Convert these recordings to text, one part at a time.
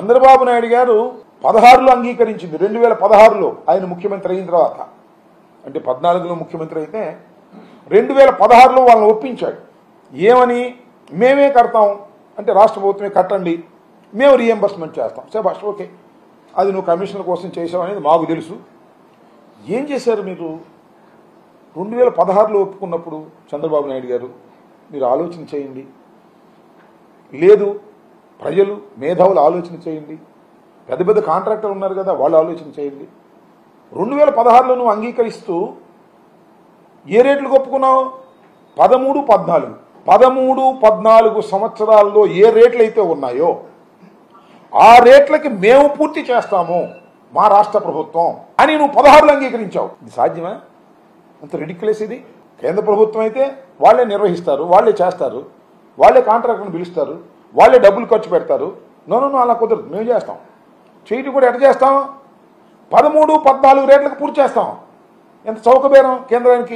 చంద్రబాబు నాయుడు గారు పదహారులో అంగీకరించింది రెండు వేల పదహారులో ఆయన ముఖ్యమంత్రి అయిన తర్వాత అంటే పద్నాలుగులో ముఖ్యమంత్రి అయితే రెండు వేల పదహారులో వాళ్ళని ఒప్పించాడు ఏమని మేమే కడతాం అంటే రాష్ట్ర ప్రభుత్వమే కట్టండి మేము రీఎంబర్స్మెంట్ చేస్తాం శభాష్ ఓకే అది నువ్వు కమిషనర్ కోసం చేసావు అనేది మాకు తెలుసు ఏం చేశారు మీరు రెండు వేల పదహారులో ఒప్పుకున్నప్పుడు చంద్రబాబు నాయుడు గారు మీరు ఆలోచన చేయండి లేదు ప్రజలు మేధావులు ఆలోచన చేయండి పెద్ద పెద్ద కాంట్రాక్టర్లు ఉన్నారు కదా వాళ్ళు ఆలోచన చేయండి రెండు వేల పదహారులో నువ్వు అంగీకరిస్తూ ఏ రేట్లకు ఒప్పుకున్నావు పదమూడు పద్నాలుగు పదమూడు పద్నాలుగు సంవత్సరాల్లో ఏ రేట్లు అయితే ఉన్నాయో ఆ రేట్లకి మేము పూర్తి చేస్తాము మా రాష్ట్ర ప్రభుత్వం అని నువ్వు పదహారులో అంగీకరించావు ఇది సాధ్యమా అంత రెడిక్యులస్ ఇది కేంద్ర ప్రభుత్వం అయితే వాళ్ళే నిర్వహిస్తారు వాళ్ళే చేస్తారు వాళ్ళే కాంట్రాక్టర్ని పిలుస్తారు వాళ్ళే డబ్బులు ఖర్చు పెడతారు నో నో, నో అలా కుదరదు మేము చేస్తాం చేయటం కూడా ఎట్లా చేస్తాం పదమూడు పద్నాలుగు రేట్లకు పూర్తి చేస్తాం ఎంత చౌకబేరం కేంద్రానికి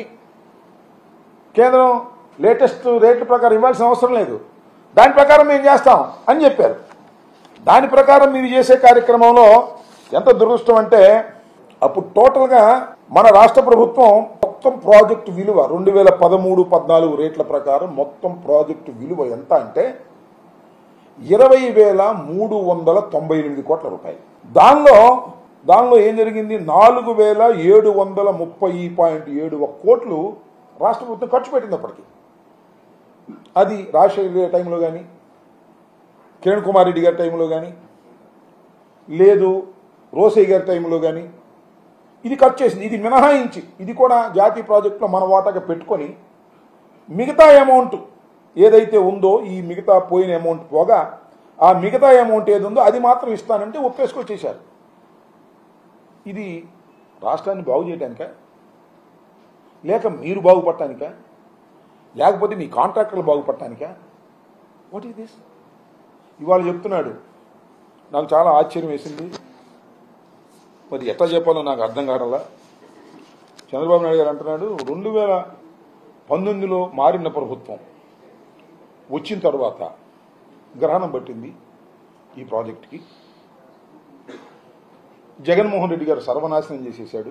కేంద్రం లేటెస్ట్ రేట్ల ప్రకారం ఇవ్వాల్సిన అవసరం లేదు దాని ప్రకారం మేము చేస్తాం అని చెప్పారు దాని ప్రకారం మీరు చేసే కార్యక్రమంలో ఎంత దురదృష్టం అంటే అప్పుడు టోటల్గా మన రాష్ట్ర ప్రభుత్వం మొత్తం ప్రాజెక్టు విలువ రెండు వేల పదమూడు పద్నాలుగు రేట్ల ప్రకారం మొత్తం ప్రాజెక్టు విలువ ఎంత అంటే ఇరవై వేల మూడు వందల తొంభై ఎనిమిది కోట్ల రూపాయలు దానిలో దానిలో ఏం జరిగింది నాలుగు వేల ఏడు వందల ముప్పై పాయింట్ ఏడు ఒక కోట్లు రాష్ట్ర ప్రభుత్వం ఖర్చు పెట్టింది అప్పటికి అది రాజశేఖర గారి టైంలో కానీ కిరణ్ కుమార్ రెడ్డి గారి టైంలో కానీ లేదు రోసయ్య గారి టైంలో కానీ ఇది ఖర్చు చేసింది ఇది మినహాయించి ఇది కూడా జాతీయ ప్రాజెక్టులో మన వాటాగా పెట్టుకొని మిగతా అమౌంట్ ఏదైతే ఉందో ఈ మిగతా పోయిన అమౌంట్ పోగా ఆ మిగతా అమౌంట్ ఏది ఉందో అది మాత్రం ఇస్తానంటే ఒప్పేసుకొచ్చేశారు ఇది రాష్ట్రాన్ని బాగు చేయడానికా లేక మీరు బాగుపడటానికా లేకపోతే మీ కాంట్రాక్టర్లు బాగుపడటానికా వాట్ ఈస్ దిస్ ఇవాళ చెప్తున్నాడు నాకు చాలా ఆశ్చర్యం వేసింది మరి ఎట్లా చెప్పాలో నాకు అర్థం కావడంలా చంద్రబాబు నాయుడు గారు అంటున్నాడు రెండు వేల పంతొమ్మిదిలో మారిన ప్రభుత్వం వచ్చిన తర్వాత గ్రహణం పట్టింది ఈ ప్రాజెక్టుకి జగన్మోహన్ రెడ్డి గారు సర్వనాశనం చేసేసాడు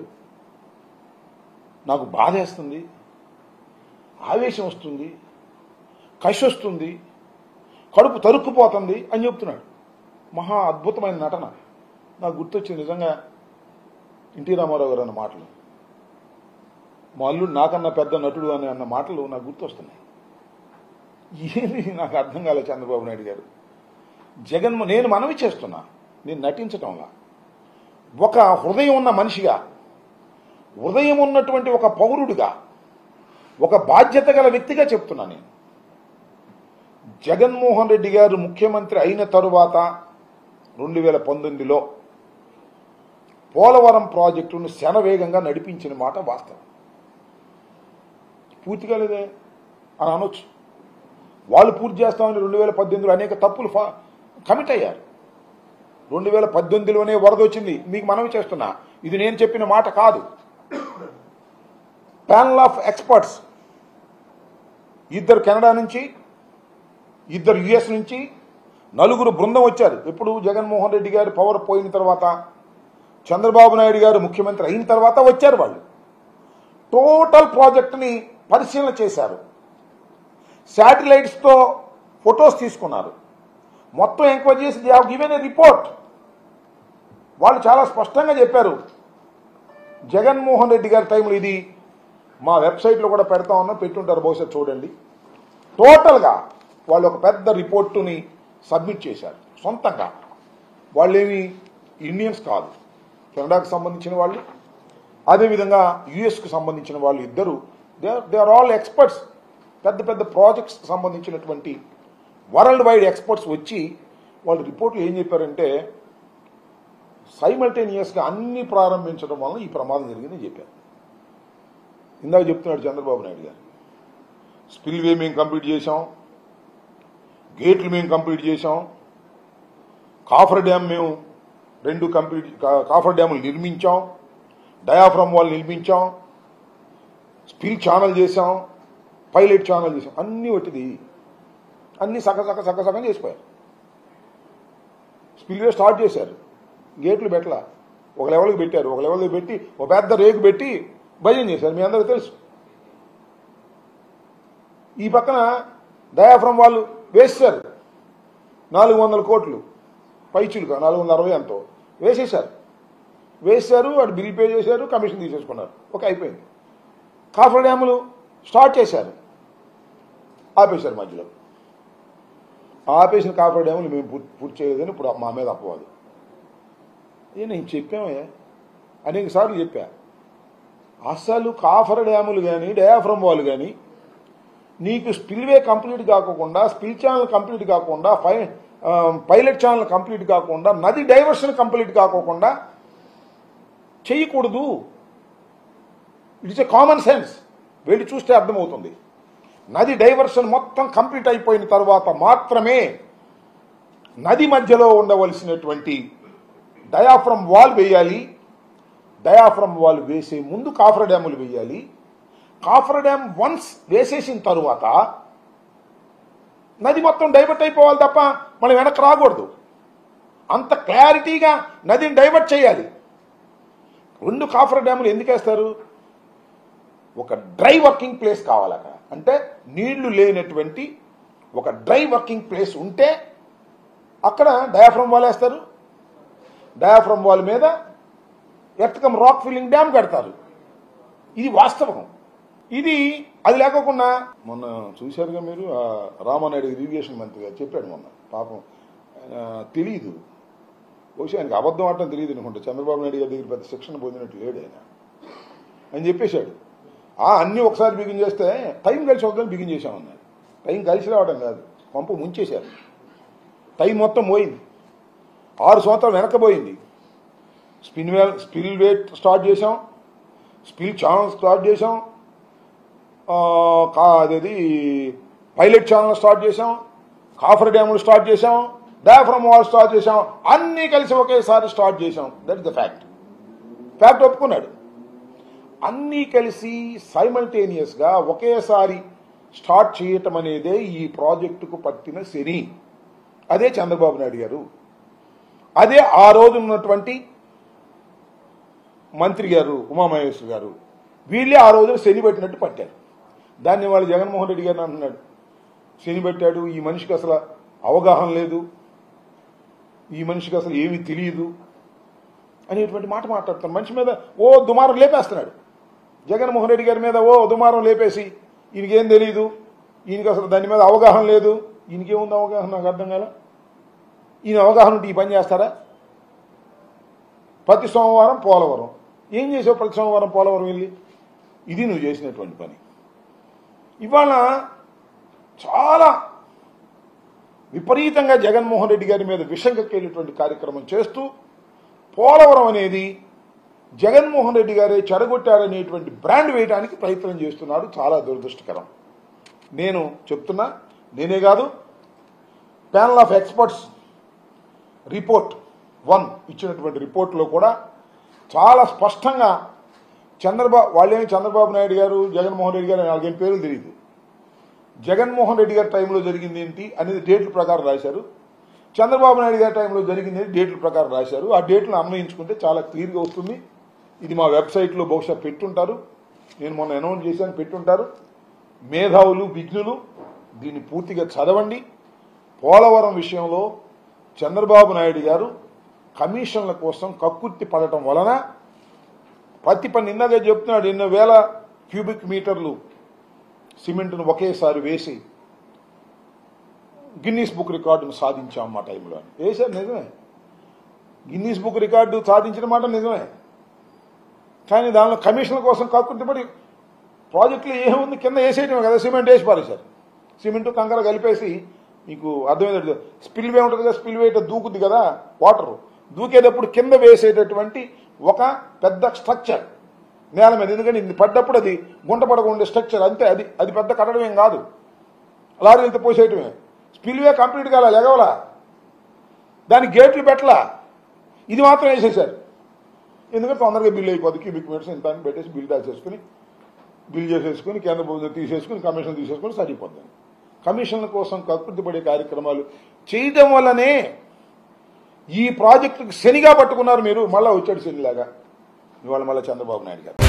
నాకు బాధేస్తుంది ఆవేశం వస్తుంది కషి వస్తుంది కడుపు తరుక్కుపోతుంది అని చెప్తున్నాడు మహా అద్భుతమైన నటన నాకు గుర్తొచ్చింది నిజంగా ఎన్టీ రామారావు గారు అన్న మాటలు మా అల్లుడు నాకన్నా పెద్ద నటుడు అని అన్న మాటలు నాకు గుర్తొస్తున్నాయి ఏది నాకు అర్థం కాలేదు చంద్రబాబు నాయుడు గారు జగన్మో నేను మనవి చేస్తున్నా నేను నటించటంలా ఒక హృదయం ఉన్న మనిషిగా హృదయం ఉన్నటువంటి ఒక పౌరుడిగా ఒక బాధ్యత గల వ్యక్తిగా చెప్తున్నా నేను జగన్మోహన్ రెడ్డి గారు ముఖ్యమంత్రి అయిన తరువాత రెండు వేల పంతొమ్మిదిలో పోలవరం ప్రాజెక్టును శనవేగంగా నడిపించిన మాట వాస్తవం పూర్తి కాలేదే అని అనొచ్చు వాళ్ళు పూర్తి చేస్తామని రెండు వేల పద్దెనిమిదిలో అనేక తప్పులు ఫా- కమిట్ అయ్యారు రెండు వేల పద్దెనిమిదిలోనే వరద వచ్చింది మీకు మనవి చేస్తున్నా ఇది నేను చెప్పిన మాట కాదు ప్యానల్ ఆఫ్ ఎక్స్పర్ట్స్ ఇద్దరు కెనడా నుంచి ఇద్దరు యుఎస్ నుంచి నలుగురు బృందం వచ్చారు ఎప్పుడు జగన్మోహన్ రెడ్డి గారు పవర్ పోయిన తర్వాత చంద్రబాబు నాయుడు గారు ముఖ్యమంత్రి అయిన తర్వాత వచ్చారు వాళ్ళు టోటల్ ప్రాజెక్టుని పరిశీలన చేశారు శాటిలైట్స్తో ఫొటోస్ తీసుకున్నారు మొత్తం ఎంక్వైరీ చేసి they have given a report వాళ్ళు చాలా స్పష్టంగా చెప్పారు జగన్మోహన్ రెడ్డి గారి టైంలో ఇది మా వెబ్సైట్లో కూడా పెడతా ఉన్నా పెట్టుంటారు బహుశా చూడండి టోటల్గా వాళ్ళు ఒక పెద్ద రిపోర్టుని సబ్మిట్ చేశారు సొంతంగా వాళ్ళేమి ఇండియన్స్ కాదు కెనడాకు సంబంధించిన వాళ్ళు అదేవిధంగా యుఎస్కు సంబంధించిన వాళ్ళు ఇద్దరు they they are all experts పెద్ద పెద్ద ప్రాజెక్ట్స్ సంబంధించినటువంటి వరల్డ్ వైడ్ ఎక్స్పర్ట్స్ వచ్చి వాళ్ళు రిపోర్ట్లు ఏం చెప్పారంటే సైమల్టేనియస్గా అన్ని ప్రారంభించడం వలన ఈ ప్రమాదం జరిగిందని చెప్పారు ఇందాక చెప్తున్నాడు చంద్రబాబు నాయుడు గారు స్పిల్వే మేము కంప్లీట్ చేసాం గేట్లు మేము కంప్లీట్ చేసాం కాఫర్ డ్యామ్ మేము రెండు కంప్లీట్ కా- కాఫర్ డ్యాములు నిర్మించాం డయాఫ్రమ్ వాళ్ళు నిర్మించాం స్పిల్ ఛానల్ చేసాం పైలట్ ఛానల్ చేసాం అన్నీ ఒకటిది అన్ని సగ సగ సగ సగం చేసిపోయారు స్పిల్వే స్టార్ట్ చేశారు గేట్లు పెట్టలా ఒక లెవెల్కి పెట్టారు ఒక లెవెల్కి పెట్టి ఒక పెద్ద రేకు పెట్టి భజన చేశారు మీ అందరికీ తెలుసు ఈ పక్కన డయాఫ్రమ్ వాళ్ళు వేసేశారు నాలుగు వందల కోట్లు పైచులుగా నాలుగు వందల అరవై ఎంతో వేసేశారు వేశారు అటు బిల్ పే చేశారు కమిషన్ తీసేసుకున్నారు ఒక అయిపోయింది కాఫర్ డ్యాములు స్టార్ట్ చేశారు ఆపేశారు మధ్యలో ఆపేసిన కాఫర్ డ్యాములు మేము పూర్తి పూర్తి చేయలేదని ఇప్పుడు మా మీద అపవాదు ఏ నేను చెప్పామే అనేక సార్లు చెప్పా అసలు కాఫర్ డ్యాములు కానీ డయాఫ్రమ్ వాళ్ళు కానీ నీకు స్పిల్వే కంప్లీట్ కాకుండా స్పిల్ ఛానల్ కంప్లీట్ కాకుండా పై ఆ, పైలట్ ఛానల్ కంప్లీట్ కాకుండా నది డైవర్షన్ కంప్లీట్ కాకోకుండా చేయకూడదు ఇట్స్ ఏ కామన్ సెన్స్ వెళ్ళి చూస్తే అర్థమవుతుంది నది డైవర్షన్ మొత్తం కంప్లీట్ అయిపోయిన తర్వాత మాత్రమే నది మధ్యలో ఉండవలసినటువంటి డయాఫ్రమ్ వాల్ వేయాలి డయాఫ్రమ్ వాల్ వేసే ముందు కాఫర్ డ్యాములు వేయాలి కాఫర్ డ్యామ్ వన్స్ వేసేసిన తరువాత నది మొత్తం డైవర్ట్ అయిపోవాలి తప్ప మనం వెనక్కి రాకూడదు అంత క్లారిటీగా నదిని డైవర్ట్ చేయాలి రెండు కాఫర్ డ్యాములు ఎందుకు వేస్తారు ఒక డ్రై వర్కింగ్ ప్లేస్ కావాలి అక్కడ అంటే నీళ్లు లేనటువంటి ఒక డ్రై వర్కింగ్ ప్లేస్ ఉంటే అక్కడ డయాఫ్రమ్ వాల్ వేస్తారు డయాఫ్రమ్ వాల్ మీద ఎర్తకం రాక్ ఫిల్లింగ్ డ్యామ్ కడతారు ఇది వాస్తవం ఇది అది లేకోకుండా మొన్న చూశారుగా మీరు ఆ రామానాయుడు ఇరిగేషన్ మంత్రి గారు చెప్పాడు మొన్న పాపం ఆయన తెలియదు బహుశా ఆయనకి అబద్ధం ఆడటం తెలియదు అనుకుంటా చంద్రబాబు నాయుడు గారి దగ్గర పెద్ద శిక్షణ పొందినట్టు లేడు ఆయన అని చెప్పేశాడు ఆ అన్ని ఒకసారి బిగిన్ చేస్తే టైం కలిసి వద్దని బిగిన్ చేశామన్నాడు టైం కలిసి రావడం కాదు పంపు ముంచేశారు టైం మొత్తం పోయింది ఆరు సంవత్సరాలు వెనకపోయింది spillway spillway start చేసాం స్పిల్ ఛానల్ స్టార్ట్ చేసాం ఆ, కా అదేది పైలట్ ఛానల్ స్టార్ట్ చేసాం కాఫర్ డ్యాములు స్టార్ట్ చేసాం డయాఫ్రమ్ వాల్ స్టార్ట్ చేసాం అన్నీ కలిసి ఒకేసారి స్టార్ట్ చేసాం that is the fact fact ఒప్పుకున్నాడు అన్నీ కలిసి సైమల్టేనియస్ గా ఒకేసారి స్టార్ట్ చేయటం అనేదే ఈ ప్రాజెక్టుకు పట్టిన శని అదే చంద్రబాబు నాయుడు గారు అదే ఆ రోజు ఉన్నటువంటి మంత్రి గారు ఉమామహేశ్వర్ గారు వీళ్ళే ఆ రోజున శని పెట్టినట్టు పట్టారు దాన్ని వాళ్ళు జగన్మోహన్ రెడ్డి గారిని అంటున్నాడు శని పెట్టాడు ఈ మనిషికి అసలు అవగాహన లేదు ఈ మనిషికి అసలు ఏమీ తెలియదు అనేటువంటి మాట మాట్లాడుతాను మనిషి మీద ఓ దుమారం లేపేస్తున్నాడు జగన్మోహన్ రెడ్డి గారి మీద ఓ దుమారం లేపేసి ఈయనకేం తెలియదు ఈయనకి అసలు దాని మీద అవగాహన లేదు ఈయనకేముంది అవగాహన నాకు అర్థం కాల ఈయన అవగాహన ఉంటే ఈ పని చేస్తారా ప్రతి సోమవారం పోలవరం ఏం చేసావు ప్రతి సోమవారం పోలవరం వెళ్ళి ఇది నువ్వు చేసినటువంటి పని ఇవాళ చాలా విపరీతంగా జగన్మోహన్ రెడ్డి గారి మీద విషం కక్కేటటువంటి కార్యక్రమం చేస్తూ పోలవరం అనేది జగన్మోహన్ రెడ్డి గారే చెడగొట్టారనేటువంటి బ్రాండ్ వేయడానికి ప్రయత్నం చేస్తున్నాడు చాలా దురదృష్టకరం నేను చెప్తున్నా నేనే కాదు panel of experts report one ఇచ్చినటువంటి రిపోర్ట్లో కూడా చాలా స్పష్టంగా చంద్రబాబు వాళ్ళేమి చంద్రబాబు నాయుడు గారు జగన్మోహన్ రెడ్డి గారు నాలుగేం పేర్లు తెలియదు జగన్మోహన్ రెడ్డి గారి టైంలో జరిగింది ఏంటి అనేది డేట్ల ప్రకారం రాశారు చంద్రబాబు నాయుడు గారి టైంలో జరిగింది ఏంటి డేట్ల ప్రకారం రాశారు ఆ డేట్లను అన్వయించుకుంటే చాలా క్లియర్గా వస్తుంది ఇది మా వెబ్సైట్లో బహుశా పెట్టుంటారు నేను మొన్న అనౌన్స్ చేశాను పెట్టుంటారు మేధావులు విఘ్నులు దీన్ని పూర్తిగా చదవండి పోలవరం విషయంలో చంద్రబాబు నాయుడు గారు కమిషన్ల కోసం కక్కుర్తి పడటం వలన ప్రతి పని ఇందాక చెప్తున్నాడు ఎన్నో వేల క్యూబిక్ మీటర్లు సిమెంట్ను ఒకేసారి వేసి గిన్నీస్ బుక్ రికార్డును సాధించాం మా టైంలో అని. వేశారు నిజమే గిన్నీస్ బుక్ రికార్డు సాధించిన మాట నిజమే కానీ దానిలో కమిషన్ల కోసం కక్కుర్తిపడి ప్రాజెక్టులు ఏముంది కింద వేసేయటమే కదా సిమెంట్ వేసి పారేశారు సిమెంట్ కంకర కలిపేసి మీకు అర్థమైంది స్పిల్ వే ఉంటుంది కదా స్పిల్ వే ఇట్లా దూకుద్ది కదా వాటర్ దూకేటప్పుడు కింద వేసేటటువంటి ఒక పెద్ద స్ట్రక్చర్ నేల మీద ఎందుకంటే ఇది పడ్డప్పుడు అది గుంట పడకుండా స్ట్రక్చర్ అంతే అది అది పెద్ద కట్టడం ఏం కాదు లారీ వెళ్తే పోసేయటమే స్పిల్ వే కంప్లీట్ కాలా ఎగవలా దానికి గేట్లు పెట్టలా ఇది మాత్రం వేసేసారు ఎందుకంటే తొందరగా బిల్ అయిపోద్ది క్యూబిక్ మీటర్స్ ఇంత అని పెట్టేసి బిల్ దాచేసుకుని బిల్ చేసేసుకుని కేంద్ర ప్రభుత్వం తీసేసుకుని కమిషన్ తీసేసుకుని సరిపోద్ది కమిషన్ల కోసం కక్కుర్తి పడే కార్యక్రమాలు చేయడం వల్లనే ఈ ప్రాజెక్టుకి శనిగా పట్టుకున్నారు మీరు మళ్ళా వచ్చాడు శనిలాగా ఇవాళ మళ్ళీ చంద్రబాబు నాయుడు గారు